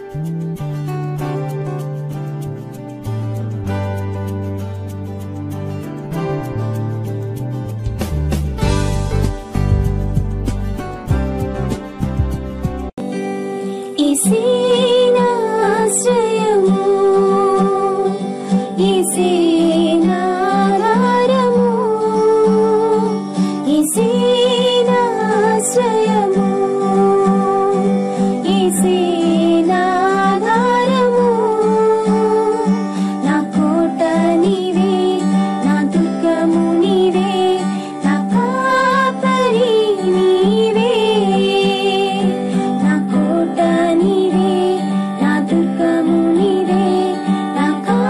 ఇసేనాశ్రయము ఇసేనాధారము ఇసేనాశ్రయము ఇసేనాధారము నా కోట నీవే నా దుర్గము నీవే నా కాపరి నీవే నా కోట నీవే నా దుర్గము నీవే నా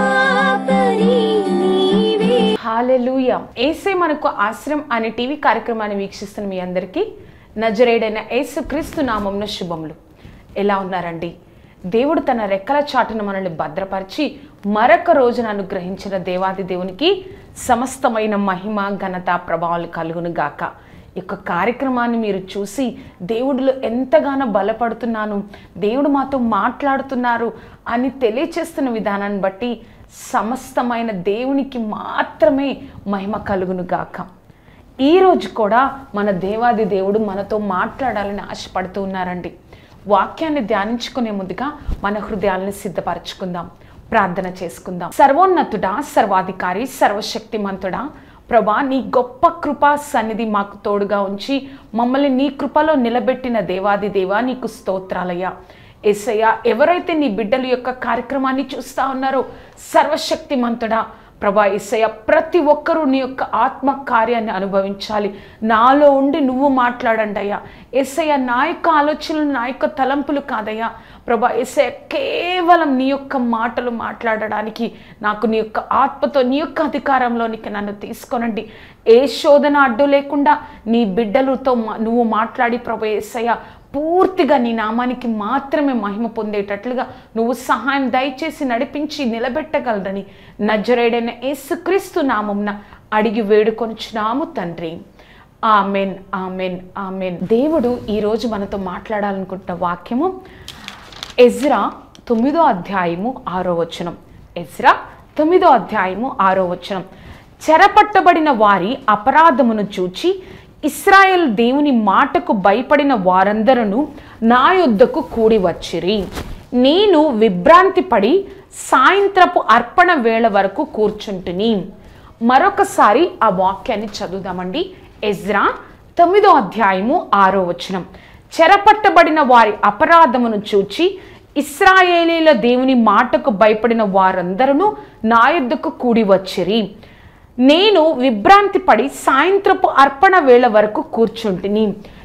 కాపరి నీవే హాలెలూయ ఏసే మనకు ఆశ్రయం అనే టీవీ కార్యక్రమాన్ని వీక్షిస్తున్న మీ అందరికీ నజరేడైన యేసు క్రీస్తు నామంన శుభములు ఎలా ఉన్నారండి దేవుడు తన రెక్కల చాటున మనల్ని భద్రపరిచి మరొక రోజున అనుగ్రహించిన దేవాది దేవునికి సమస్తమైన మహిమ ఘనత ప్రభావాలు కలుగును గాక ఈ యొక్క కార్యక్రమాన్ని మీరు చూసి దేవుడిలో ఎంతగానో బలపడుతున్నాను దేవుడు మాతో మాట్లాడుతున్నారు అని తెలియచేస్తున్న విధానాన్ని బట్టి సమస్తమైన దేవునికి మాత్రమే మహిమ కలుగును గాక ఈ రోజు కూడా మన దేవాది దేవుడు మనతో మాట్లాడాలని ఆశపడుతూ ఉన్నారండి వాక్యాన్ని ధ్యానించుకునే ముందుగా మన హృదయాలను సిద్ధపరచుకుందాం ప్రార్థన చేసుకుందాం సర్వోన్నతుడా సర్వాధికారి సర్వశక్తిమంతుడా ప్రభా నీ గొప్ప కృపా సన్నిధి మాకు తోడుగా ఉంచి మమ్మల్ని నీ కృపలో నిలబెట్టిన దేవాది దేవా నీకు స్తోత్రాలయ్యా ఎస్సయ్య ఎవరైతే నీ బిడ్డల యొక్క కార్యక్రమాన్ని చూస్తా ఉన్నారో సర్వశక్తిమంతుడా ప్రభా ఎస్సయ్య ప్రతి ఒక్కరూ నీ యొక్క ఆత్మ కార్యాన్ని అనుభవించాలి నాలో ఉండి నువ్వు మాట్లాడండి అయ్యా ఎస్సయ్య నా యొక్క ఆలోచనలు నా యొక్క తలంపులు కాదయ్యా ప్రభా ఎస్సయ్య కేవలం నీ యొక్క మాటలు మాట్లాడడానికి నాకు నీ యొక్క ఆత్మతో నీ యొక్క అధికారంలోనికి నన్ను తీసుకొనండి ఏ శోధన అడ్డు లేకుండా నీ బిడ్డలతో మా- నువ్వు మాట్లాడి ప్రభా ఎస్సయ్య పూర్తిగా నీ నామానికి మాత్రమే మహిమ పొందేటట్లుగా నువ్వు సహాయం దయచేసి నడిపించి నిలబెట్టగలరని నజరేడైన యేసుక్రీస్తు నామంన అడిగి వేడుకొనుచున్నాము తండ్రి ఆమెన్ ఆమెన్ ఆమెన్ దేవుడు ఈరోజు మనతో మాట్లాడాలనుకుంటున్న వాక్యము ఎజ్రా తొమ్మిదో అధ్యాయము ఆరో వచనం ఎజ్రా తొమ్మిదో అధ్యాయము ఆరో వచనం చెరపట్టబడిన వారి అపరాధమును చూచి ఇస్రాయేల్ దేవుని మాటకు భయపడిన వారందరూ నా యొద్దకు కూడి వచ్చిరి నేను విభ్రాంతి పడి సాయంత్రపు అర్పణ వేళ వరకు కూర్చుంటుని మరొకసారి ఆ వాక్యాన్ని చదువుదామండి ఎజ్రా తొమ్మిదో అధ్యాయము ఆరో వచనం చెరపట్టబడిన వారి అపరాధమును చూచి ఇస్రాయేలీల దేవుని మాటకు భయపడిన వారందరూ నా యొద్దకు కూడి వచ్చిరి నేను విభ్రాంతి పడి సాయంత్రపు అర్పణ వేళ వరకు కూర్చుంటిని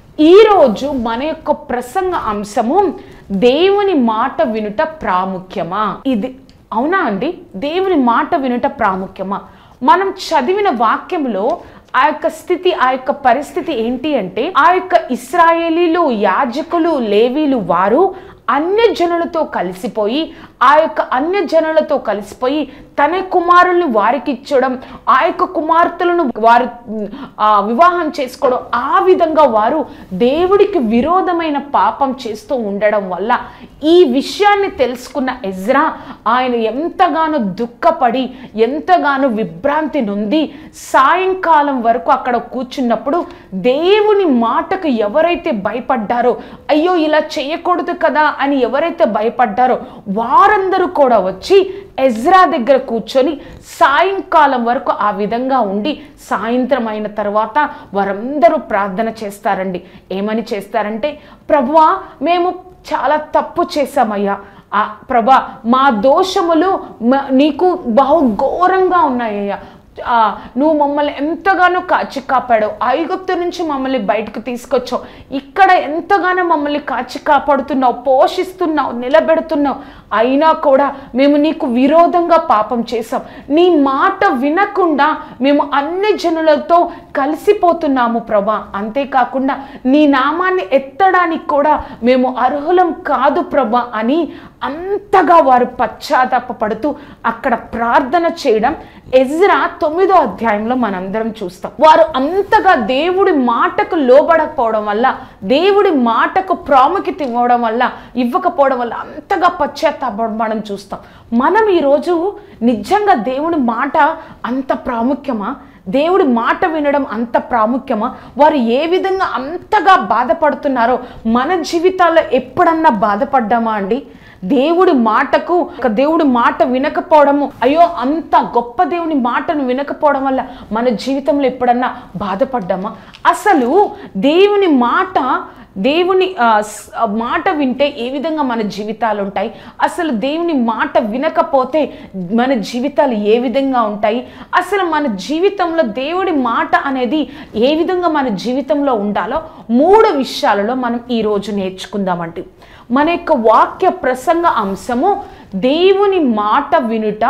ఈరోజు మన యొక్క ప్రసంగ అంశము దేవుని మాట వినుట ప్రాముఖ్యమా ఇది అవునా అండి దేవుని మాట వినుట ప్రాముఖ్యమా మనం చదివిన వాక్యంలో ఆ యొక్క స్థితి ఆ యొక్క పరిస్థితి ఏంటి అంటే ఆ యొక్క ఇస్రాయేలీలు యాజకులు లేవీలు వారు అన్య జనులతో కలిసిపోయి ఆ యొక్క అన్య జనులతో కలిసిపోయి తన కుమారుల్ని వారికి ఇచ్చడం ఆ యొక్క కుమార్తెలను వారు ఉమ్, ఆ, వివాహం చేసుకోవడం ఆ విధంగా వారు దేవుడికి విరోధమైన పాపం చేస్తూ ఉండడం వల్ల ఈ విషయాన్ని తెలుసుకున్న ఎజ్రా ఆయన ఎంతగానో దుఃఖపడి ఎంతగానో విభ్రాంతి నొంది సాయంకాలం వరకు అక్కడ కూర్చున్నప్పుడు దేవుని మాటకు ఎవరైతే భయపడ్డారో అయ్యో ఇలా చేయకూడదు కదా అని ఎవరైతే భయపడ్డారో వారందరూ కూడా వచ్చి ఎజ్రా దగ్గర కూర్చొని సాయంకాలం వరకు ఆ విధంగా ఉండి సాయంత్రం అయిన తర్వాత వారందరూ ప్రార్థన చేస్తారండి ఏమని చేస్తారంటే ప్రభువా మేము చాలా తప్పు చేశామయ్యా ఆ ప్రభా మా దోషములు మ- నీకు బహు ఘోరంగా ఉన్నాయ్యా ఆ, నువ్వు మమ్మల్ని ఎంతగానో కాచి కాపాడావు ఐగుప్తు నుంచి మమ్మల్ని బయటకు తీసుకొచ్చావు ఇక్కడ ఎంతగానో మమ్మల్ని కాచి కాపాడుతున్నావు పోషిస్తున్నావు నిలబెడుతున్నావు అయినా కూడా మేము నీకు విరోధంగా పాపం చేసాం నీ మాట వినకుండా మేము అన్ని జనులతో కలిసిపోతున్నాము ప్రభా అంతేకాకుండా నీ నామాన్ని ఎత్తడానికి కూడా మేము అర్హులం కాదు ప్రభా అని అంతగా వారు పశ్చాత్తాప పడుతూ అక్కడ ప్రార్థన చేయడం ఎజ్రా తొమ్మిదో అధ్యాయంలో మనందరం చూస్తాం వారు అంతగా దేవుడి మాటకు లోబడకపోవడం వల్ల దేవుడి మాటకు ప్రాముఖ్యత ఇవ్వడం వల్ల ఇవ్వకపోవడం వల్ల అంతగా పశ్చాత్తాపడం మనం చూస్తాం మనం ఈరోజు నిజంగా దేవుడి మాట అంత ప్రాముఖ్యమా దేవుడి మాట వినడం అంత ప్రాముఖ్యమా వారు ఏ విధంగా అంతగా బాధపడుతున్నారో మన జీవితాల్లో ఎప్పుడన్నా బాధపడ్డామా అండి దేవుడి మాటకు ఒక దేవుడి మాట వినకపోవడము అయ్యో అంత గొప్ప దేవుని మాటను వినకపోవడం వల్ల మన జీవితంలో ఎప్పుడన్నా బాధపడ్డామా అసలు దేవుని మాట దేవుని ఆ, స్- ఆ మాట వింటే ఏ విధంగా మన జీవితాలు ఉంటాయి అసలు దేవుని మాట వినకపోతే మన జీవితాలు ఏ విధంగా ఉంటాయి అసలు మన జీవితంలో దేవుడి మాట అనేది ఏ విధంగా మన జీవితంలో ఉండాలో మూడు విషయాలలో మనం ఈరోజు నేర్చుకుందామంటే మన యొక్క వాక్య ప్రసంగ అంశము దేవుని మాట వినుట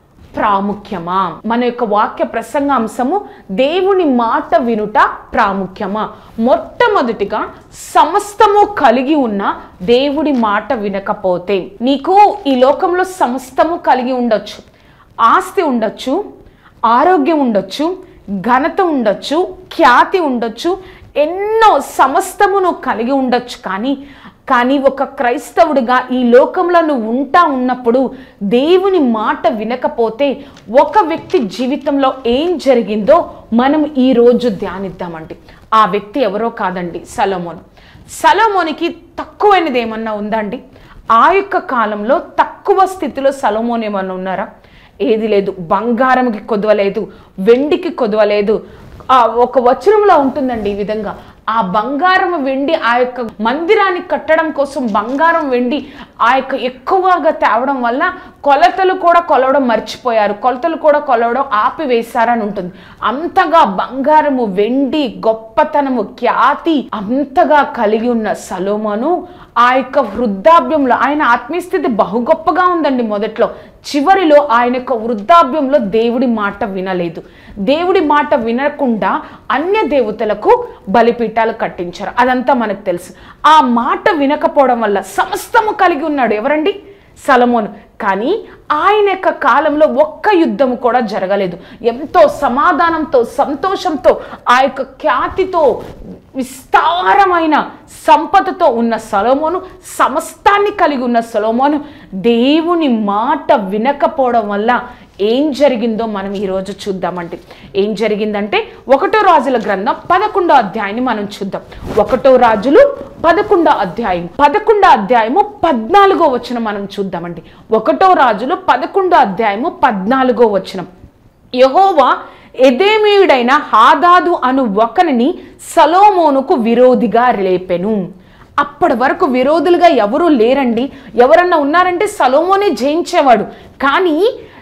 ప్రాముఖ్యమా మన యొక్క వాక్య ప్రసంగ అంశము దేవుని మాట వినుట ప్రాముఖ్యమా మొట్టమొదటిగా సమస్తము కలిగి ఉన్న దేవుడి మాట వినకపోతే నీకు ఈ లోకంలో సమస్తము కలిగి ఉండొచ్చు ఆస్తి ఉండొచ్చు ఆరోగ్యం ఉండొచ్చు ఘనత ఉండొచ్చు ఖ్యాతి ఉండొచ్చు ఎన్నో సమస్తము నువ్వు కలిగి ఉండొచ్చు కానీ కానీ ఒక క్రైస్తవుడిగా ఈ లోకంలో నువ్వు ఉంటా ఉన్నప్పుడు దేవుని మాట వినకపోతే ఒక వ్యక్తి జీవితంలో ఏం జరిగిందో మనం ఈ రోజు ధ్యానిద్దామండి ఆ వ్యక్తి ఎవరో కాదండి సలోమోను సలోమోనికి తక్కువైనది ఏమన్నా ఉందండి ఆ యొక్క కాలంలో తక్కువ స్థితిలో సలోమోన్ ఏమన్నా ఉన్నారా ఏది లేదు బంగారంకి కొదవలేదు వెండికి కొదవలేదు ఆ ఒక వచనంలో ఉంటుందండి ఈ విధంగా ఆ బంగారం వెండి ఆ యొక్క మందిరాన్ని కట్టడం కోసం బంగారం వెండి ఆ యొక్క ఎక్కువగా తేవడం వల్ల కొలతలు కూడా కొలవడం మర్చిపోయారు కొలతలు కూడా కొలవడం ఆపివేశారని ఉంటుంది అంతగా బంగారము వెండి గొప్పతనము ఖ్యాతి అంతగా కలిగి ఉన్న సలోమను ఆ యొక్క వృద్ధాప్యంలో ఆయన ఆత్మీయస్థితి బహు గొప్పగా ఉందండి మొదట్లో చివరిలో ఆయన యొక్క వృద్ధాప్యంలో దేవుడి మాట వినలేదు దేవుడి మాట వినకుండా అన్య దేవతలకు బలిపీఠాలు కట్టించారు అదంతా మనకు తెలుసు ఆ మాట వినకపోవడం వల్ల సమస్తము కలిగి ఉన్నాడు ఎవరండి సలమోను కానీ ఆయన యొక్క కాలంలో ఒక్క యుద్ధము కూడా జరగలేదు ఎంతో సమాధానంతో సంతోషంతో ఆ యొక్క ఖ్యాతితో విస్తారమైన సంపదతో ఉన్న సలోమోను సమస్తాన్ని కలిగి ఉన్న సలోమోను దేవుని మాట వినకపోవడం వల్ల ఏం జరిగిందో మనం ఈరోజు చూద్దామండి ఏం జరిగిందంటే ఒకటో రాజుల గ్రంథం పదకొండో అధ్యాయాన్ని మనం చూద్దాం ఒకటో రాజులు పదకొండో అధ్యాయం పదకొండో అధ్యాయము పద్నాలుగో వచనం మనం చూద్దామండి ఒకటో రాజులు పదకొండో అధ్యాయము పద్నాలుగో వచనం యహోవా ఎదేమీయుడైన హాదాదు అను ఒకరిని సలోమోనుకు విరోధిగా లేపెను అప్పటి వరకు విరోధులుగా ఎవరూ లేరండి ఎవరన్నా ఉన్నారంటే సలోమోనే జయించేవాడు కానీ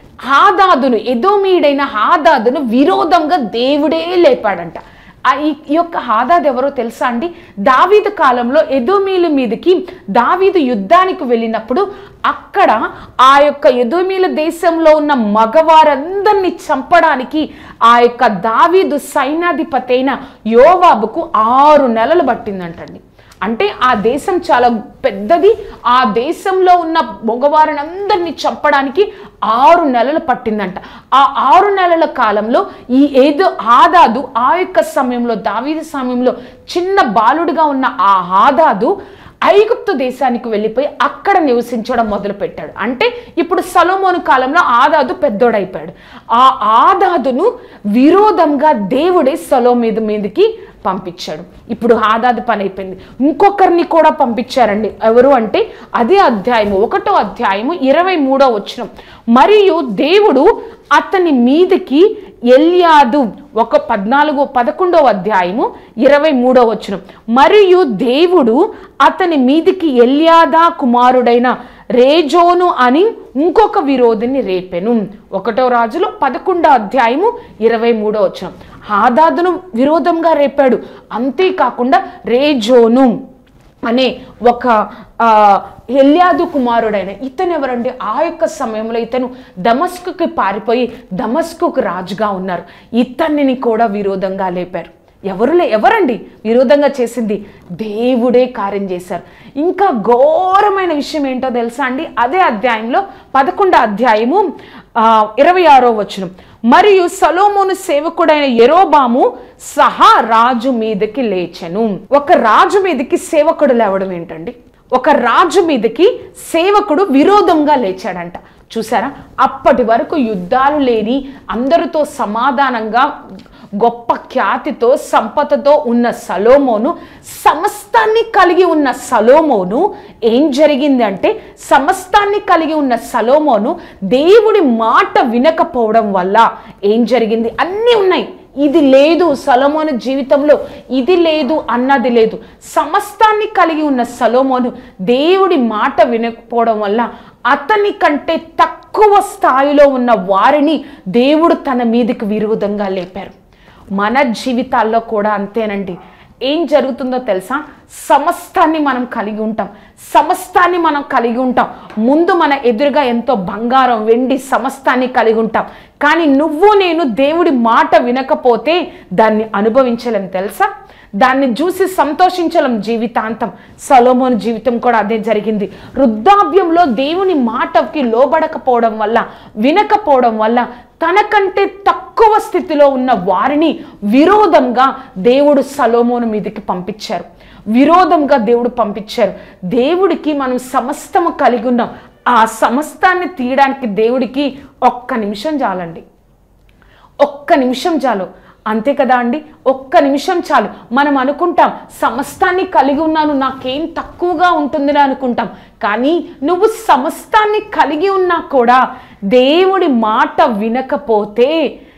హాదాదును ఎదోమీయుడైన హాదాదును విరోధంగా దేవుడే లేపాడంట ఆ ఈ ఈ యొక్క హాదాద్ ఎవరో తెలుసా అండి దావీదు కాలంలో ఎదోమీల మీదకి దావీదు యుద్ధానికి వెళ్ళినప్పుడు అక్కడ ఆ యొక్క ఎదోమీల దేశంలో ఉన్న మగవారందరినీ చంపడానికి ఆ యొక్క దావీదు సైన్యాధిపతి అయిన యోవాబుకు ఆరు నెలలు పట్టిందంటండి అంటే ఆ దేశం చాలా పెద్దది ఆ దేశంలో ఉన్న మగవారిని అందరినీ చంపడానికి ఆరు నెలలు పట్టిందంట ఆ ఆరు నెలల కాలంలో ఈ ఏదో ఆదాదు ఆ యొక్క సమయంలో దావీదు సమయంలో చిన్న బాలుడిగా ఉన్న ఆ ఆదాదు ఐగుప్తు దేశానికి వెళ్ళిపోయి అక్కడ నివసించడం మొదలుపెట్టాడు అంటే ఇప్పుడు సలోమోను కాలంలో ఆదాదు పెద్దోడైపోయాడు ఆ ఆదాదును విరోధంగా దేవుడే సలో మీద మీదకి పంపించాడు ఇప్పుడు ఆదాది పని అయిపోయింది ఇంకొకరిని కూడా పంపించారండి ఎవరు అంటే అదే అధ్యాయము ఒకటో అధ్యాయము ఇరవై మూడో వచ్చిన మరియు దేవుడు అతని మీదకి ఎల్యాదు ఒక పద్నాలుగో పదకొండవ అధ్యాయము ఇరవై మూడో వచనం మరియు దేవుడు అతని మీదికి ఎల్యాదా కుమారుడైన రేజోను అని ఇంకొక విరోధిని రేపెను ఒకటో రాజులో పదకొండో అధ్యాయము ఇరవై మూడో వచనం హాదాదును విరోధంగా రేపాడు అంతేకాకుండా రేజోను అనే ఒక ఆ, ఎల్యాదు కుమారుడైన ఇతను ఎవరండి ఆ యొక్క సమయంలో ఇతను దమస్కుకి పారిపోయి దమస్కుకు రాజుగా ఉన్నారు ఇతన్ని కూడా విరోధంగా లేపారు ఎవరులే ఎవరండి విరోధంగా చేసింది దేవుడే కార్యం చేశారు ఇంకా ఘోరమైన విషయం ఏంటో తెలుసా అండి అదే అధ్యాయంలో పదకొండో అధ్యాయము ఆ, ఇరవై ఆరో వచనం మరియు సలోమోను సేవకుడైన ఎరోబాము సహా రాజు మీదకి లేచెను ఒక రాజు మీదకి సేవకుడు లేవడం ఏంటండి ఒక రాజు మీదకి సేవకుడు విరోధంగా లేచాడంట చూసారా అప్పటి వరకు యుద్ధాలు లేని అందరితో సమాధానంగా గొప్ప ఖ్యాతితో సంపదతో ఉన్న సలోమోను సమస్తాన్ని కలిగి ఉన్న సలోమోను ఏం జరిగింది అంటే సమస్తాన్ని కలిగి ఉన్న సలోమోను దేవుడి మాట వినకపోవడం వల్ల ఏం జరిగింది అన్నీ ఉన్నాయి ఇది లేదు సలోమోను జీవితంలో ఇది లేదు అన్నది లేదు సమస్తాన్ని కలిగి ఉన్న సలోమోను దేవుడి మాట వినకపోవడం వల్ల అతని కంటే తక్కువ స్థాయిలో ఉన్న వారిని దేవుడు తన మీదకి విరోధంగా లేపారు మన జీవితాల్లో కూడా అంతేనండి ఏం జరుగుతుందో తెలుసా సమస్తాన్ని మనం కలిగి ఉంటాం సమస్తాన్ని మనం కలిగి ఉంటాం ముందు మన ఎదురుగా ఎంతో బంగారం వెండి సమస్తాన్ని కలిగి ఉంటాం కానీ నువ్వు నేను దేవుడి మాట వినకపోతే దాన్ని అనుభవించలేం తెలుసా దాన్ని చూసి సంతోషించలేం జీవితాంతం సలోమోన్ జీవితం కూడా అదే జరిగింది వృద్ధాప్యంలో దేవుని మాటకి లోబడకపోవడం వల్ల వినకపోవడం వల్ల తనకంటే తక్కువ స్థితిలో ఉన్న వారిని విరోధంగా దేవుడు సలోమోను మీదకి పంపించారు విరోధంగా దేవుడు పంపించారు దేవుడికి మనం సమస్తము కలిగి ఉన్నాం ఆ సమస్తాన్ని తీయడానికి దేవుడికి ఒక్క నిమిషం చాలండి ఒక్క నిమిషం చాలు అంతే కదా అండి ఒక్క నిమిషం చాలు మనం అనుకుంటాం సమస్తాన్ని కలిగి ఉన్నాను నాకేం తక్కువగా ఉంటుందని అనుకుంటాం కానీ నువ్వు సమస్తాన్ని కలిగి ఉన్నా కూడా దేవుడి మాట వినకపోతే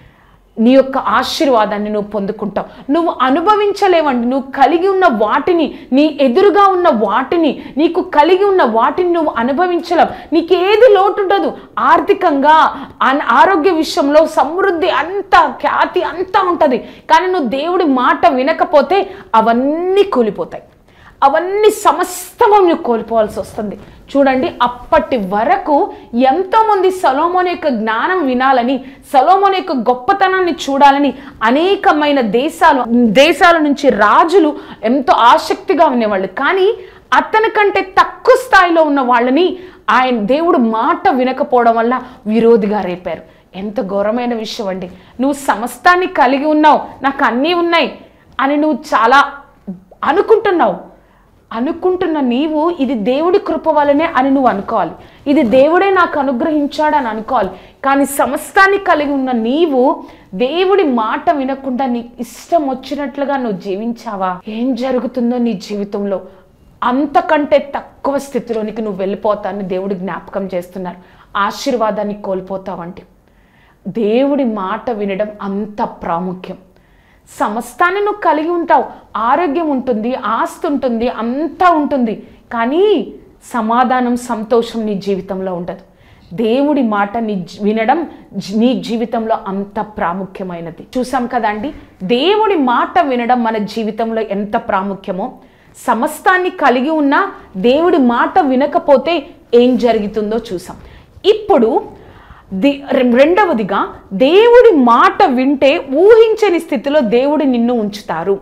నీ యొక్క ఆశీర్వాదాన్ని నువ్వు పొందుకుంటావు నువ్వు అనుభవించలేవండి నువ్వు కలిగి ఉన్న వాటిని నీ ఎదురుగా ఉన్న వాటిని నీకు కలిగి ఉన్న వాటిని నువ్వు అనుభవించలేవు నీకు ఏది లోటు ఉండదు ఆర్థికంగా అన్- ఆరోగ్య విషయంలో సమృద్ధి అంతా ఖ్యాతి అంతా ఉంటుంది కానీ నువ్వు దేవుడి మాట వినకపోతే అవన్నీ కూలిపోతాయి అవన్నీ సమస్తము నువ్వు కోల్పోవాల్సి వస్తుంది చూడండి అప్పటి వరకు ఎంతోమంది సలోమోన్ యొక్క జ్ఞానం వినాలని సలోమోన్ యొక్క గొప్పతనాన్ని చూడాలని అనేకమైన దేశాలు దేశాల నుంచి రాజులు ఎంతో ఆసక్తిగా ఉండేవాళ్ళు కానీ అతని కంటే తక్కువ స్థాయిలో ఉన్న వాళ్ళని ఆయన దేవుడు మాట వినకపోవడం వల్ల విరోధిగా రేపారు ఎంత ఘోరమైన విషయం అండి నువ్వు సమస్తాన్ని కలిగి ఉన్నావు నాకు అన్నీ ఉన్నాయి అని నువ్వు చాలా అనుకుంటున్నావు అనుకుంటున్న నీవు ఇది దేవుడి కృప వలనే అని నువ్వు అనుకోవాలి ఇది దేవుడే నాకు అనుగ్రహించాడని అనుకోవాలి కానీ సమస్తాన్ని కలిగి ఉన్న నీవు దేవుడి మాట వినకుండా నీ ఇష్టం వచ్చినట్లుగా నువ్వు జీవించావా ఏం జరుగుతుందో నీ జీవితంలో అంతకంటే తక్కువ స్థితిలోనికి నువ్వు వెళ్ళిపోతానని దేవుడు జ్ఞాపకం చేస్తున్నారు ఆశీర్వాదాన్ని కోల్పోతావంటే దేవుడి మాట వినడం అంత ప్రాముఖ్యం సమస్తాన్ని నువ్వు కలిగి ఉంటావు ఆరోగ్యం ఉంటుంది ఆస్తి ఉంటుంది అంతా ఉంటుంది కానీ సమాధానం సంతోషం నీ జీవితంలో ఉండదు దేవుడి మాట నీ జీ- వినడం జీ- నీ జీవితంలో అంత ప్రాముఖ్యమైనది చూసాం కదండి దేవుడి మాట వినడం మన జీవితంలో ఎంత ప్రాముఖ్యమో సమస్తాన్ని కలిగి ఉన్నా దేవుడి మాట వినకపోతే ఏం జరుగుతుందో చూసాం ఇప్పుడు ది రెండవదిగా దేవుడి మాట వింటే ఊహించని స్థితిలో దేవుడు నిన్ను ఉంచుతారు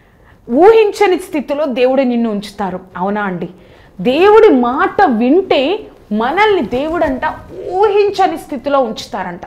ఊహించని స్థితిలో దేవుడు నిన్ను ఉంచుతారు అవునా అండి దేవుడి మాట వింటే మనల్ని దేవుడంట ఊహించని స్థితిలో ఉంచుతారంట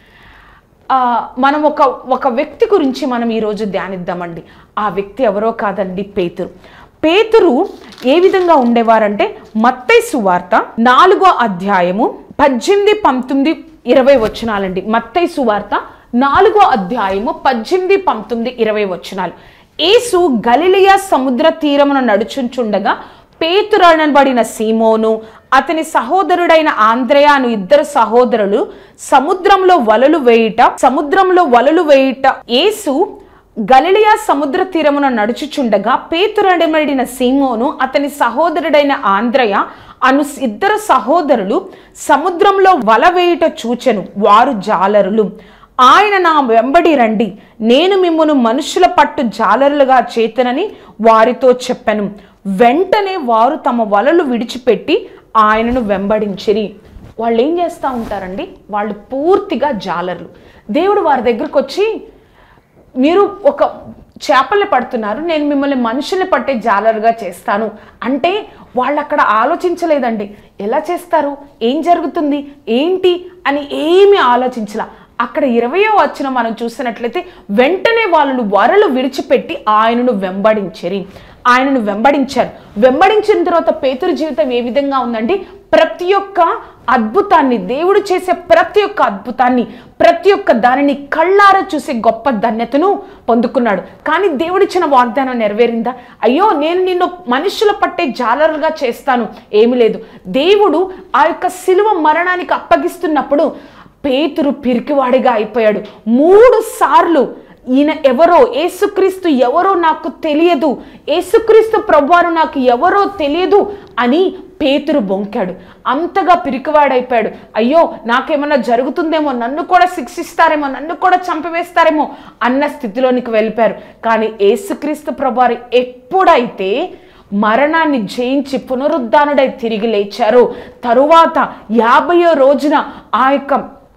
ఆ, మనం ఒక ఒక వ్యక్తి గురించి మనం ఈరోజు ధ్యానిద్దామండి ఆ వ్యక్తి ఎవరో కాదండి పేతురు పేతురు ఏ విధంగా ఉండేవారంటే మత్తయి సువార్త నాలుగో అధ్యాయము పద్దెనిమిది పంతొమ్మిది ఇరవై వచనాలండి మత్తయి సువార్త నాలుగో అధ్యాయము పద్దెనిమిది పంతొమ్మిది ఇరవై వచనాలు యేసు గలిలియా సముద్ర తీరమున నడుచుంచుండగా పేతురనబడిన సీమోను అతని సహోదరుడైన ఆంద్రయ అను ఇద్దరు సహోదరులు సముద్రంలో వలలు వేయుట సముద్రంలో వలలు వేయుట యేసు గలిలియా సముద్ర తీరమున నడుచుచుండగా పేతురనబడిన సీమోను అతని సహోదరుడైన ఆంద్రయ అను ఇద్దరు సహోదరులు సముద్రంలో వల వేయుట చూచెను వారు జాలరులు ఆయన నా వెంబడి రండి నేను మిమ్మను మనుషుల పట్టు జాలరులుగా చేతనని వారితో చెప్పెను వెంటనే వారు తమ వలలు విడిచిపెట్టి ఆయనను వెంబడించిరి వాళ్ళు ఏం చేస్తూ ఉంటారండి వాళ్ళు పూర్తిగా జాలర్లు దేవుడు వారి దగ్గరకు వచ్చి మీరు ఒక చేపల్ని పడుతున్నారు నేను మిమ్మల్ని మనుషుల్ని పట్టే జాలరుగా చేస్తాను అంటే వాళ్ళు అక్కడ ఆలోచించలేదండి ఎలా చేస్తారు ఏం జరుగుతుంది ఏంటి అని ఏమీ ఆలోచించలా అక్కడ ఇరవయో వచ్చిన మనం చూసినట్లయితే వెంటనే వాళ్ళు వరలు విడిచిపెట్టి ఆయనను వెంబడించరి ఆయనను వెంబడించారు వెంబడించిన తర్వాత పేతురు జీవితం ఏ విధంగా ఉందండి ప్రతి ఒక్క అద్భుతాన్ని దేవుడు చేసే ప్రతి ఒక్క అద్భుతాన్ని ప్రతి ఒక్క దానిని కళ్ళారా చూసే గొప్ప ధన్యతను పొందుకున్నాడు కానీ దేవుడిచ్చిన వాగ్దానం నెరవేరిందా అయ్యో నేను నిన్ను మనుషుల పట్టే జాలరుగా చేస్తాను ఏమీ లేదు దేవుడు ఆ యొక్క శిలువ మరణానికి అప్పగిస్తున్నప్పుడు పేతురు పిరికివాడిగా అయిపోయాడు మూడు సార్లు ఈయన ఎవరో ఏసుక్రీస్తు ఎవరో నాకు తెలియదు ఏసుక్రీస్తు ప్రభువారు నాకు ఎవరో తెలియదు అని పేతురు బొంకాడు అంతగా పిరికివాడైపోయాడు అయ్యో నాకేమన్నా జరుగుతుందేమో నన్ను కూడా శిక్షిస్తారేమో నన్ను కూడా చంపివేస్తారేమో అన్న స్థితిలోనికి వెళ్ళిపోయారు కానీ ఏసుక్రీస్తు ప్రభువారు ఎప్పుడైతే మరణాన్ని జయించి పునరుద్ధానుడై తిరిగి లేచారు తరువాత యాభయో రోజున ఆ యొక్క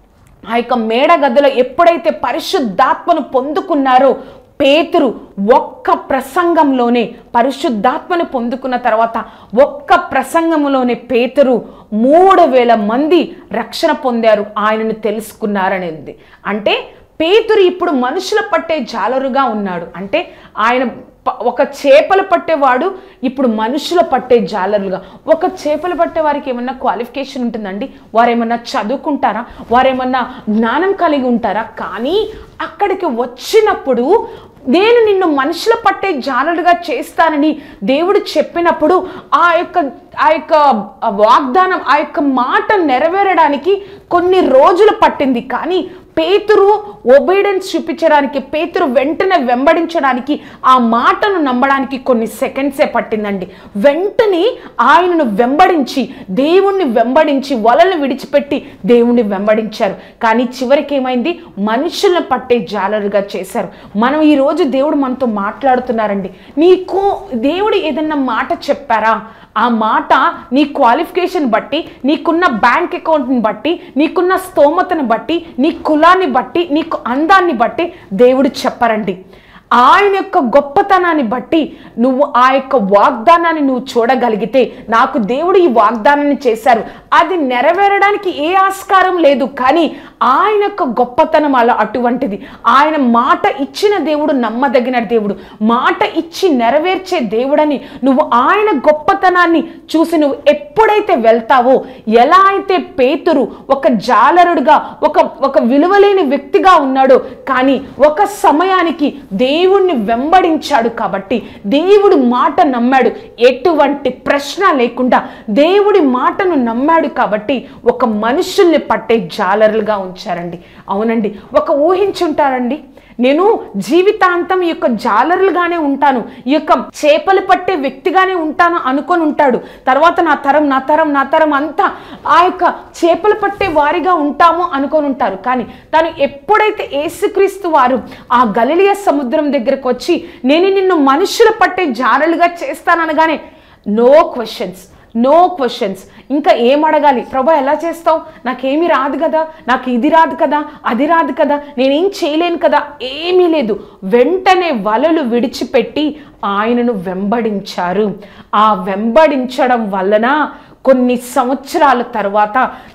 ఆ యొక్క మేడ గదిలో ఎప్పుడైతే పరిశుద్ధాత్మను పొందుకున్నారో పేతురు ఒక్క ప్రసంగంలోనే పరిశుద్ధాత్మను పొందుకున్న తర్వాత ఒక్క ప్రసంగంలోనే పేతురు మూడు వేల మంది రక్షణ పొందారు ఆయనను తెలుసుకున్నారనేది అంటే పేతురు ఇప్పుడు మనుషుల పట్టే జాలరుగా ఉన్నాడు అంటే ఆయన ప- ఒక చేపలు పట్టేవాడు ఇప్పుడు మనుషుల పట్టే జాలరులుగా ఒక చేపలు పట్టే వారికి ఏమన్నా క్వాలిఫికేషన్ ఉంటుందండి వారు ఏమన్నా చదువుకుంటారా వారు ఏమన్నా జ్ఞానం కలిగి ఉంటారా కానీ అక్కడికి వచ్చినప్పుడు నేను నిన్ను మనుషుల పట్టే జాలరుగా చేస్తానని దేవుడు చెప్పినప్పుడు ఆ యొక్క ఆ యొక్క వాగ్దానం ఆ యొక్క మాట నెరవేరడానికి కొన్ని రోజులు పట్టింది కానీ పేతురు ఒబీడెన్స్ చూపించడానికి పేతురు వెంటనే వెంబడించడానికి ఆ మాటను నమ్మడానికి కొన్ని సెకండ్సే పట్టిందండి వెంటనే ఆయనను వెంబడించి దేవుణ్ణి వెంబడించి వలలు విడిచిపెట్టి దేవుణ్ణి వెంబడించారు కానీ చివరికి ఏమైంది మనుషులను పట్టే జాలరుగా చేశారు మనం ఈరోజు దేవుడు మనతో మాట్లాడుతున్నారండి నీకు దేవుడు ఏదన్నా మాట చెప్పారా ఆ మాట నీ క్వాలిఫికేషన్ బట్టి నీకున్న బ్యాంక్ అకౌంట్ని బట్టి నీకున్న స్తోమతను బట్టి నీ కులాన్ని బట్టి నీకు అందాన్ని బట్టి దేవుడు చెప్పరండి ఆయన యొక్క గొప్పతనాన్ని బట్టి నువ్వు ఆ యొక్క వాగ్దానాన్ని నువ్వు చూడగలిగితే నాకు దేవుడు ఈ వాగ్దానాన్ని చేశారు అది నెరవేరడానికి ఏ ఆస్కారం లేదు కానీ ఆయన యొక్క గొప్పతనం అలా అటువంటిది ఆయన మాట ఇచ్చిన దేవుడు నమ్మదగిన దేవుడు మాట ఇచ్చి నెరవేర్చే దేవుడని నువ్వు ఆయన గొప్పతనాన్ని చూసి నువ్వు ఎప్పుడైతే వెళ్తావో ఎలా అయితే పేతురు ఒక జాలరుడుగా ఒక ఒక విలువలేని వ్యక్తిగా ఉన్నాడో కానీ ఒక సమయానికి దేవుణ్ణి వెంబడించాడు కాబట్టి దేవుడి మాట నమ్మాడు ఎటువంటి ప్రశ్న లేకుండా దేవుడి మాటను నమ్మాడు కాబట్టి ఒక మనుషుల్ని పట్టే జాలరులుగా ఉంచారండి అవునండి ఒక ఊహించుంటారండి నేను జీవితాంతం ఈ యొక్క జాలరులుగానే ఉంటాను ఈ యొక్క చేపలు పట్టే వ్యక్తిగానే ఉంటాను అనుకొని ఉంటాడు తర్వాత నా తరం నా తరం నా తరం అంతా ఆ యొక్క చేపలు పట్టే వారిగా ఉంటాము అనుకొని ఉంటారు కానీ తను ఎప్పుడైతే యేసుక్రీస్తు వారు ఆ గలిలియ సముద్రం దగ్గరకు వచ్చి నేను నిన్ను మనుషులు పట్టే జాలరులుగా చేస్తాననగానే నో క్వశ్చన్స్ నో క్వశ్చన్స్ ఇంకా ఏం అడగాలి ప్రభా ఎలా చేస్తావు నాకేమీ రాదు కదా నాకు ఇది రాదు కదా అది రాదు కదా నేనేం చేయలేను కదా ఏమీ లేదు వెంటనే వలలు విడిచిపెట్టి ఆయనను వెంబడించారు ఆ వెంబడించడం వలన కొన్ని సంవత్సరాల తర్వాత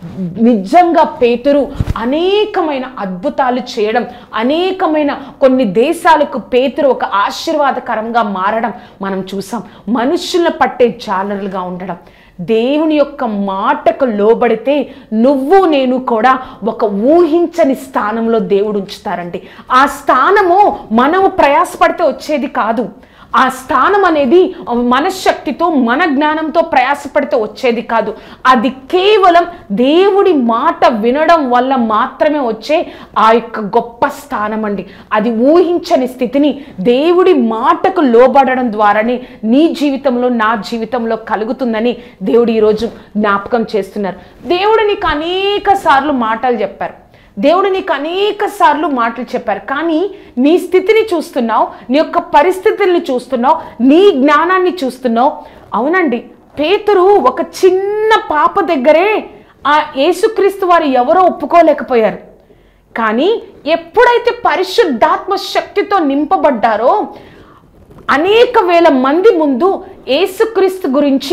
నిజంగా పేతురు అనేకమైన అద్భుతాలు చేయడం అనేకమైన కొన్ని దేశాలకు పేతురు ఒక ఆశీర్వాదకరంగా మారడం మనం చూసాం మనుషులను పట్టే జాలరులుగా ఉండడం దేవుని యొక్క మాటకు లోబడితే నువ్వు నేను కూడా ఒక ఊహించని స్థానంలో దేవుడు ఉంచుతారండి ఆ స్థానము మనము ప్రయాసపడితే వచ్చేది కాదు ఆ స్థానం అనేది మనశ్శక్తితో మన జ్ఞానంతో ప్రయాసపడితే వచ్చేది కాదు అది కేవలం దేవుడి మాట వినడం వల్ల మాత్రమే వచ్చే ఆ యొక్క గొప్ప స్థానం అండి అది ఊహించని స్థితిని దేవుడి మాటకు లోబడడం ద్వారానే నీ జీవితంలో నా జీవితంలో కలుగుతుందని దేవుడు ఈరోజు జ్ఞాపకం చేస్తున్నారు దేవుడు నీకు అనేక సార్లు మాటలు చెప్పారు దేవుడు నీకు అనేక సార్లు మాటలు చెప్పారు కానీ నీ స్థితిని చూస్తున్నావు నీ యొక్క పరిస్థితుల్ని చూస్తున్నావు నీ జ్ఞానాన్ని చూస్తున్నావు అవునండి పేతురు ఒక చిన్న పాప దగ్గరే ఆ యేసుక్రీస్తు వారు ఎవరో ఒప్పుకోలేకపోయారు కానీ ఎప్పుడైతే పరిశుద్ధాత్మ శక్తితో నింపబడ్డారో అనేక వేల మంది ముందు యేసుక్రీస్తు గురించి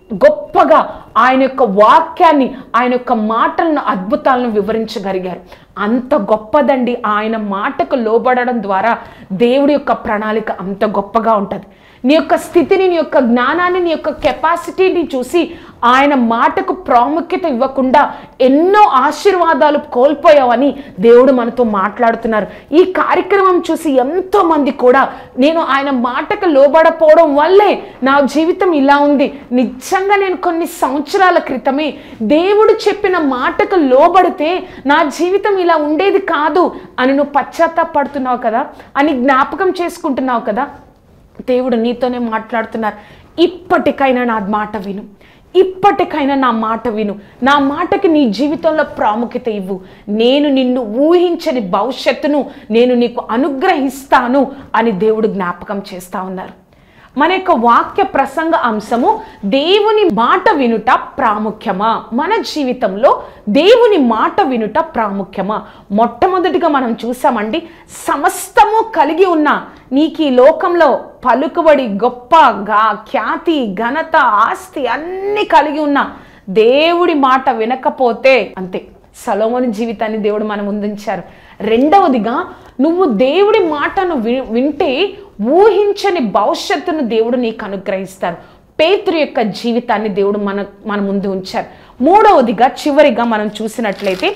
గొప్పగా ఆయన యొక్క వాక్యాన్ని ఆయన యొక్క మాటలను అద్భుతాలను వివరించగలిగారు అంత గొప్పదండి ఆయన మాటకు లోబడడం ద్వారా దేవుడి యొక్క ప్రణాళిక అంత గొప్పగా ఉంటుంది నీ యొక్క స్థితిని నీ యొక్క జ్ఞానాన్ని నీ యొక్క కెపాసిటీని చూసి ఆయన మాటకు ప్రాముఖ్యత ఇవ్వకుండా ఎన్నో ఆశీర్వాదాలు కోల్పోయావని దేవుడు మనతో మాట్లాడుతున్నారు ఈ కార్యక్రమం చూసి ఎంతో మంది కూడా నేను ఆయన మాటకు లోబడపోవడం వల్లే నా జీవితం ఇలా ఉంది నిజంగా నేను కొన్ని సంవత్సరాల క్రితమే దేవుడు చెప్పిన మాటకు లోబడితే నా జీవితం ఇలా ఉండేది కాదు అని నువ్వు పశ్చాత్తాపడుతున్నావు కదా అని జ్ఞాపకం చేసుకుంటున్నావు కదా దేవుడు నీతోనే మాట్లాడుతున్నారు ఇప్పటికైనా నా మాట విను ఇప్పటికైనా నా మాట విను నా మాటకి నీ జీవితంలో ప్రాముఖ్యత ఇవ్వు నేను నిన్ను ఊహించని భవిష్యత్తును నేను నీకు అనుగ్రహిస్తాను అని దేవుడు జ్ఞాపకం చేస్తా ఉన్నారు మన యొక్క వాక్య ప్రసంగ అంశము దేవుని మాట వినుట ప్రాముఖ్యమా మన జీవితంలో దేవుని మాట వినుట ప్రాముఖ్యమా మొట్టమొదటిగా మనం చూసామండి సమస్తము కలిగి ఉన్న నీకు ఈ లోకంలో పలుకుబడి గొప్ప గా ఖ్యాతి ఘనత ఆస్తి అన్ని కలిగి ఉన్న దేవుడి మాట వినకపోతే అంతే సలోమోని జీవితాన్ని దేవుడు మన ముందుంచారు రెండవదిగా నువ్వు దేవుడి మాటను వి- వింటే ఊహించని భవిష్యత్తును దేవుడు నీకు అనుగ్రహిస్తారు పేతురు యొక్క జీవితాన్ని దేవుడు మన మన ముందు ఉంచారు మూడవదిగా చివరిగా మనం చూసినట్లయితే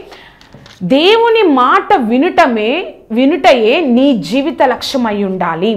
దేవుని మాట వినుటమే వినుటయే నీ జీవిత లక్ష్యం అయి ఉండాలి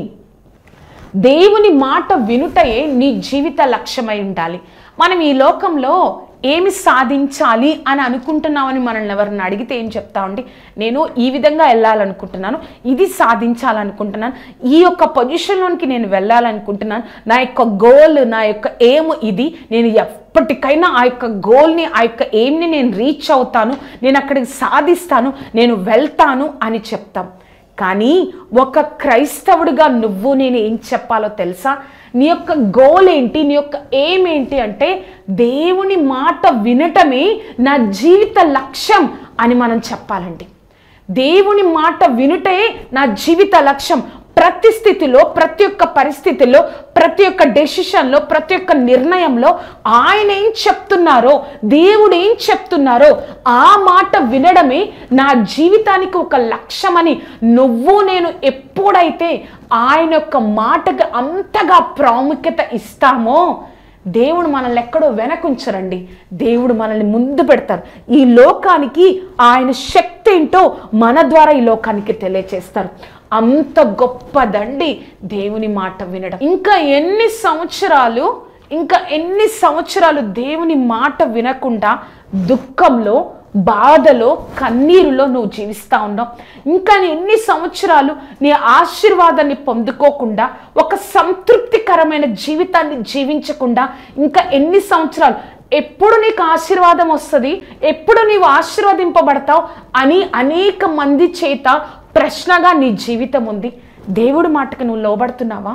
దేవుని మాట వినుటయే నీ జీవిత లక్ష్యమై ఉండాలి మనం ఈ లోకంలో ఏమి సాధించాలి అని అనుకుంటున్నామని మనల్ని ఎవరిని అడిగితే ఏం చెప్తామండి నేను ఈ విధంగా వెళ్ళాలనుకుంటున్నాను ఇది సాధించాలనుకుంటున్నాను ఈ యొక్క పొజిషన్లోనికి నేను వెళ్ళాలనుకుంటున్నాను నా యొక్క గోల్ నా యొక్క ఎయిమ్ ఇది నేను ఎప్పటికైనా ఆ యొక్క గోల్ని ఆ యొక్క ఎయిమ్ని నేను రీచ్ అవుతాను నేను అక్కడికి సాధిస్తాను నేను వెళ్తాను అని చెప్తాం కానీ ఒక క్రైస్తవుడిగా నువ్వు నేను ఏం చెప్పాలో తెలుసా నీ యొక్క గోల్ ఏంటి నీ యొక్క ఎయిమ్ ఏంటి అంటే దేవుని మాట వినటమే నా జీవిత లక్ష్యం అని మనం చెప్పాలండి దేవుని మాట వినుటే నా జీవిత లక్ష్యం ప్రతి స్థితిలో ప్రతి ఒక్క పరిస్థితిలో ప్రతి ఒక్క డెసిషన్లో ప్రతి ఒక్క నిర్ణయంలో ఆయన ఏం చెప్తున్నారో దేవుడు ఏం చెప్తున్నారో ఆ మాట వినడమే నా జీవితానికి ఒక లక్ష్యమని నువ్వు నేను ఎప్పుడైతే ఆయన యొక్క మాటకు అంతగా ప్రాముఖ్యత ఇస్తామో దేవుడు మనల్ని ఎక్కడో వెనకుంచరండి దేవుడు మనల్ని ముందు పెడతారు ఈ లోకానికి ఆయన శక్తి ఏంటో మన ద్వారా ఈ లోకానికి తెలియచేస్తారు అంత గొప్పదండి దేవుని మాట వినడం ఇంకా ఎన్ని సంవత్సరాలు ఇంకా ఎన్ని సంవత్సరాలు దేవుని మాట వినకుండా దుఃఖంలో బాధలో కన్నీరులో నువ్వు జీవిస్తా ఉన్నావు ఇంకా నీ ఎన్ని సంవత్సరాలు నీ ఆశీర్వాదాన్ని పొందుకోకుండా ఒక సంతృప్తికరమైన జీవితాన్ని జీవించకుండా ఇంకా ఎన్ని సంవత్సరాలు ఎప్పుడు నీకు ఆశీర్వాదం వస్తుంది ఎప్పుడు నీవు ఆశీర్వదింపబడతావు అని అనేక మంది చేత ప్రశ్నగా నీ జీవితం ఉంది దేవుడి మాటకు నువ్వు లోబడుతున్నావా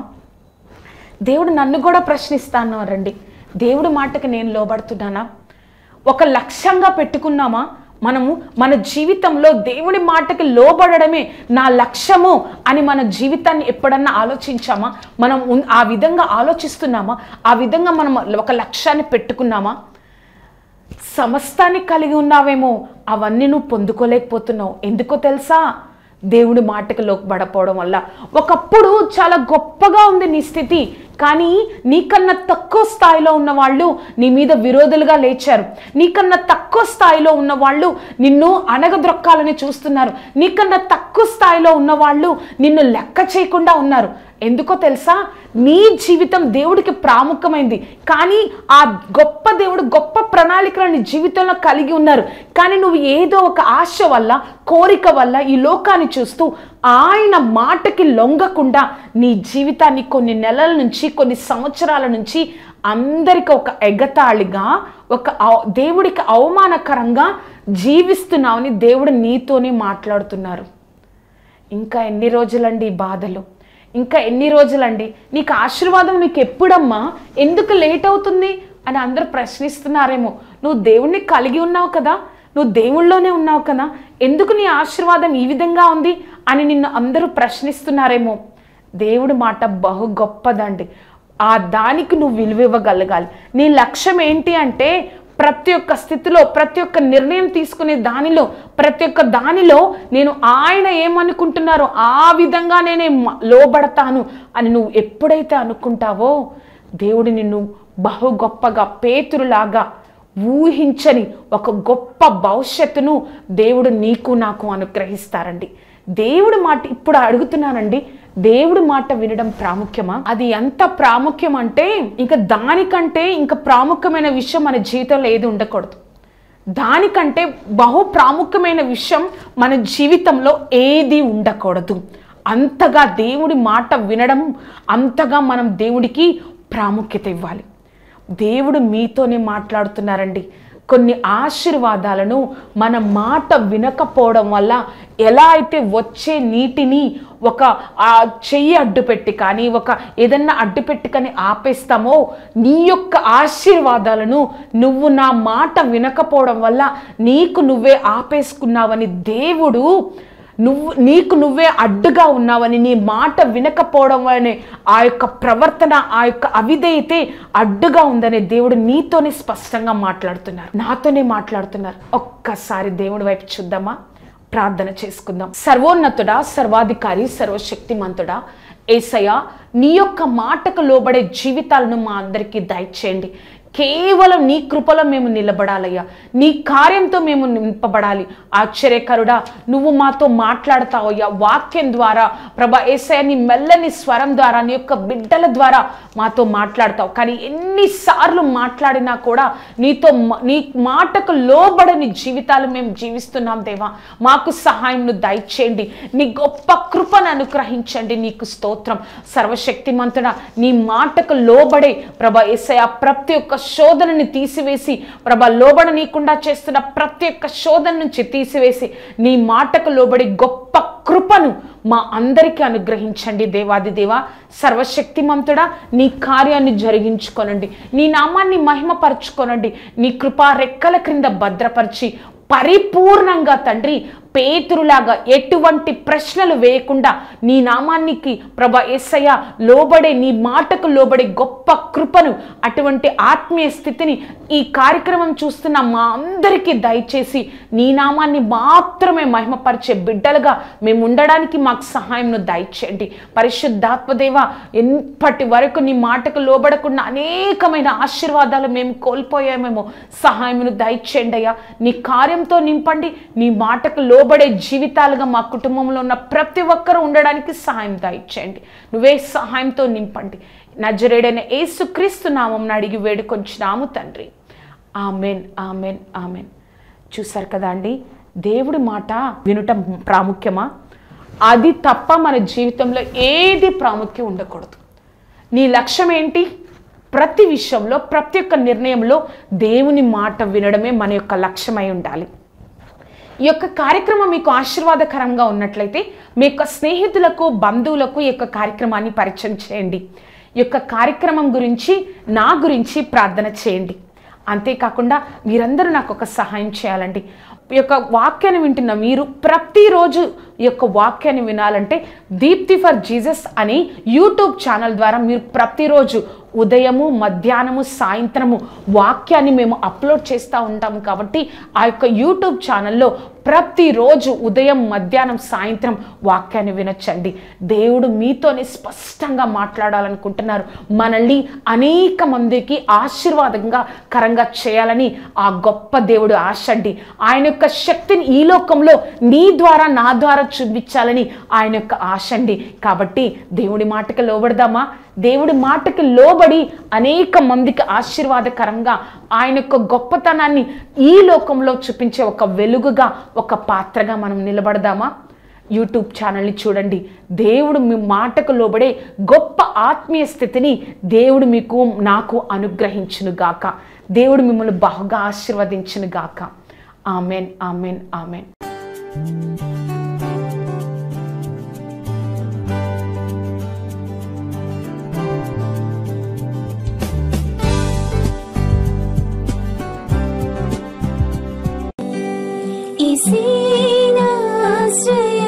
దేవుడు నన్ను కూడా ప్రశ్నిస్తాను రండి దేవుడి మాటకి నేను లోబడుతున్నానా ఒక లక్ష్యంగా పెట్టుకున్నామా మనము మన జీవితంలో దేవుడి మాటకి లోబడడమే నా లక్ష్యము అని మన జీవితాన్ని ఎప్పుడన్నా ఆలోచించామా మనం ఉన్- ఆ విధంగా ఆలోచిస్తున్నామా ఆ విధంగా మనం ఒక లక్ష్యాన్ని పెట్టుకున్నామా సమస్తాన్ని కలిగి ఉన్నావేమో అవన్నీ నువ్వు పొందుకోలేకపోతున్నావు ఎందుకో తెలుసా దేవుడి మాటకు లోపడపోవడం వల్ల ఒకప్పుడు చాలా గొప్పగా ఉంది నీ స్థితి కానీ నీకన్నా తక్కువ స్థాయిలో ఉన్న వాళ్ళు నీ మీద విరోధులుగా లేచారు నీకన్నా తక్కువ స్థాయిలో ఉన్న వాళ్ళు నిన్ను అనగద్రొక్కాలని చూస్తున్నారు నీకన్నా తక్కువ స్థాయిలో ఉన్న వాళ్ళు నిన్ను లెక్క చేయకుండా ఉన్నారు ఎందుకో తెలుసా నీ జీవితం దేవుడికి ప్రాముఖ్యమైంది కానీ ఆ గొప్ప దేవుడు గొప్ప ప్రణాళికలు నీ జీవితంలో కలిగి ఉన్నారు కానీ నువ్వు ఏదో ఒక ఆశ వల్ల కోరిక వల్ల ఈ లోకాన్ని చూస్తూ ఆయన మాటకి లొంగకుండా నీ జీవితాన్ని కొన్ని నెలల నుంచి కొన్ని సంవత్సరాల నుంచి అందరికి ఒక ఎగతాళిగా ఒక అవ- దేవుడికి అవమానకరంగా జీవిస్తున్నావని దేవుడు నీతోనే మాట్లాడుతున్నారు ఇంకా ఎన్ని రోజులండి ఈ బాధలు ఇంకా ఎన్ని రోజులండి నీకు ఆశీర్వాదం నీకు ఎప్పుడమ్మా ఎందుకు లేట్ అవుతుంది అని అందరూ ప్రశ్నిస్తున్నారేమో నువ్వు దేవుణ్ణి కలిగి ఉన్నావు కదా నువ్వు దేవుళ్ళలోనే ఉన్నావు కదా ఎందుకు నీ ఆశీర్వాదం ఈ విధంగా ఉంది అని నిన్ను అందరూ ప్రశ్నిస్తున్నారేమో దేవుడి మాట బహు గొప్పదండి ఆ దానికి నువ్వు విలువ ఇవ్వగలగాలి నీ లక్ష్యం ఏంటి అంటే ప్రతి ఒక్క స్థితిలో ప్రతి ఒక్క నిర్ణయం తీసుకునే దానిలో ప్రతి ఒక్క దానిలో నేను ఆయన ఏమనుకుంటున్నారో ఆ విధంగా నేనే మ- లోబడతాను అని నువ్వు ఎప్పుడైతే అనుకుంటావో దేవుడు నిన్ను బహు గొప్పగా పేతురులాగా ఊహించని ఒక గొప్ప భవిష్యత్తును దేవుడు నీకు నాకు అనుగ్రహిస్తారండి దేవుడి మాట ఇప్పుడు అడుగుతున్నానండి దేవుడి మాట వినడం ప్రాముఖ్యమా అది ఎంత ప్రాముఖ్యం అంటే ఇంకా దానికంటే ఇంకా ప్రాముఖ్యమైన విషయం మన జీవితంలో ఏది ఉండకూడదు దానికంటే బహు ప్రాముఖ్యమైన విషయం మన జీవితంలో ఏది ఉండకూడదు అంతగా దేవుడి మాట వినడం అంతగా మనం దేవుడికి ప్రాముఖ్యత ఇవ్వాలి దేవుడు మీతోనే మాట్లాడుతున్నారండి కొన్ని ఆశీర్వాదాలను మన మాట వినకపోవడం వల్ల ఎలా అయితే వచ్చే నీటిని ఒక ఆ చెయ్యి అడ్డుపెట్టి కానీ ఒక ఏదన్నా అడ్డుపెట్టి కానీ ఆపేస్తామో నీ యొక్క ఆశీర్వాదాలను నువ్వు నా మాట వినకపోవడం వల్ల నీకు నువ్వే ఆపేసుకున్నావని దేవుడు నువ్వు నీకు నువ్వే అడ్డుగా ఉన్నావని నీ మాట వినకపోవడం వలనే ఆ యొక్క ప్రవర్తన ఆ యొక్క అవిధేయతే అడ్డుగా ఉందనే దేవుడు నీతోనే స్పష్టంగా మాట్లాడుతున్నారు నాతోనే మాట్లాడుతున్నారు ఒక్కసారి దేవుడి వైపు చూద్దామా ప్రార్థన చేసుకుందాం సర్వోన్నతుడా సర్వాధికారి సర్వశక్తిమంతుడా ఏసయ్య నీ యొక్క మాటకు లోబడే జీవితాలను మా అందరికీ దయచేయండి కేవలం నీ కృపలో మేము నిలబడాలయ్యా నీ కార్యంతో మేము నింపబడాలి ఆశ్చర్యకరుడా నువ్వు మాతో మాట్లాడతావయ్యా వాక్యం ద్వారా ప్రభా ఏసయ్య నీ మెల్లని స్వరం ద్వారా నీ యొక్క బిడ్డల ద్వారా మాతో మాట్లాడతావు కానీ ఎన్నిసార్లు మాట్లాడినా కూడా నీతో మ- నీ మాటకు లోబడని జీవితాలు మేము జీవిస్తున్నాం దేవా మాకు సహాయంను దయచేయండి నీ గొప్ప కృపను అనుగ్రహించండి నీకు స్తోత్రం సర్వశక్తిమంతుడా నీ మాటకు లోబడే ప్రభ ఏసయ ప్రతి ఒక్క శోధనని తీసివేసి ప్రభ లోబడనీయకుండా చేస్తున్న ప్రతి ఒక్క శోధన నుంచి తీసివేసి నీ మాటకు లోబడి గొప్ప కృపను మా అందరికీ అనుగ్రహించండి దేవాది దేవా సర్వశక్తిమంతుడా నీ కార్యాన్ని జరిగించుకొనండి నీ నామాన్ని మహిమపరచుకొనండి నీ కృపా రెక్కల క్రింద భద్రపరిచి పరిపూర్ణంగా తండ్రి పేతురులాగా ఎటువంటి ప్రశ్నలు వేయకుండా నీ నామానికి ప్రభ ఎస్సయ్య లోబడే నీ మాటకు లోబడే గొప్ప కృపను అటువంటి ఆత్మీయ స్థితిని ఈ కార్యక్రమం చూస్తున్న మా అందరికీ దయచేసి నీ నామాన్ని మాత్రమే మహిమపరిచే బిడ్డలుగా మేము ఉండడానికి మాకు సహాయంను దయచేయండి పరిశుద్ధాత్మదేవ ఎప్పటి వరకు నీ మాటకు లోబడకుండా అనేకమైన ఆశీర్వాదాలు మేము కోల్పోయామేమో సహాయమును దయచేయండి అయ్యా నీ కార్యంతో నింపండి నీ మాటకు లోబడే జీవితాలుగా మా కుటుంబంలో ఉన్న ప్రతి ఒక్కరూ ఉండడానికి సహాయం దయచేయండి నువ్వే సహాయంతో నింపండి నజరేడైన యేసుక్రీస్తు నామం అడిగి వేడుకొంచున్నాము తండ్రి ఆమెన్ ఆమెన్ ఆమెన్ చూసారు కదా అండి దేవుడి మాట వినటం ప్రాముఖ్యమా అది తప్ప మన జీవితంలో ఏది ప్రాముఖ్యం ఉండకూడదు నీ లక్ష్యం ఏంటి ప్రతి విషయంలో ప్రతి ఒక్క నిర్ణయంలో దేవుని మాట వినడమే మన యొక్క లక్ష్యమై ఉండాలి ఈ యొక్క కార్యక్రమం మీకు ఆశీర్వాదకరంగా ఉన్నట్లయితే మీ యొక్క స్నేహితులకు బంధువులకు ఈ యొక్క కార్యక్రమాన్ని పరిచయం చేయండి ఈ యొక్క కార్యక్రమం గురించి నా గురించి ప్రార్థన చేయండి అంతేకాకుండా మీరందరూ నాకు ఒక సహాయం చేయాలండి ఈ యొక్క వాక్యాన్ని వింటున్న మీరు ప్రతిరోజు ఈ యొక్క వాక్యాన్ని వినాలంటే దీప్తి ఫర్ జీసస్ అని యూట్యూబ్ ఛానల్ ద్వారా మీరు ప్రతిరోజు ఉదయము మధ్యాహ్నము సాయంత్రము వాక్యాన్ని మేము అప్లోడ్ చేస్తూ ఉంటాము కాబట్టి ఆ యొక్క యూట్యూబ్ ఛానల్లో ప్రతిరోజు ఉదయం మధ్యాహ్నం సాయంత్రం వాక్యాన్ని వినొచ్చండి దేవుడు మీతోనే స్పష్టంగా మాట్లాడాలనుకుంటున్నారు మనల్ని అనేక మందికి ఆశీర్వాదంగా కరంగా చేయాలని ఆ గొప్ప దేవుడు ఆశ అండి ఆయన యొక్క శక్తిని ఈ లోకంలో నీ ద్వారా నా ద్వారా చూపించాలని ఆయన యొక్క ఆశ అండి కాబట్టి దేవుడి మాటకి లోబడదామా దేవుడి మాటకి లోబడి అనేక మందికి ఆశీర్వాదకరంగా ఆయన యొక్క గొప్పతనాన్ని ఈ లోకంలో చూపించే ఒక వెలుగుగా ఒక పాత్రగా మనం నిలబడదామా యూట్యూబ్ ఛానల్ని చూడండి దేవుడు మీ మాటకు లోబడే గొప్ప ఆత్మీయ స్థితిని దేవుడు మీకు నాకు అనుగ్రహించును గాక దేవుడు మిమ్మల్ని బాగా ఆశీర్వదించును గాక ఆమెన్ ఆమెన్ ఆమెన్ ఇసేనాశ్రయ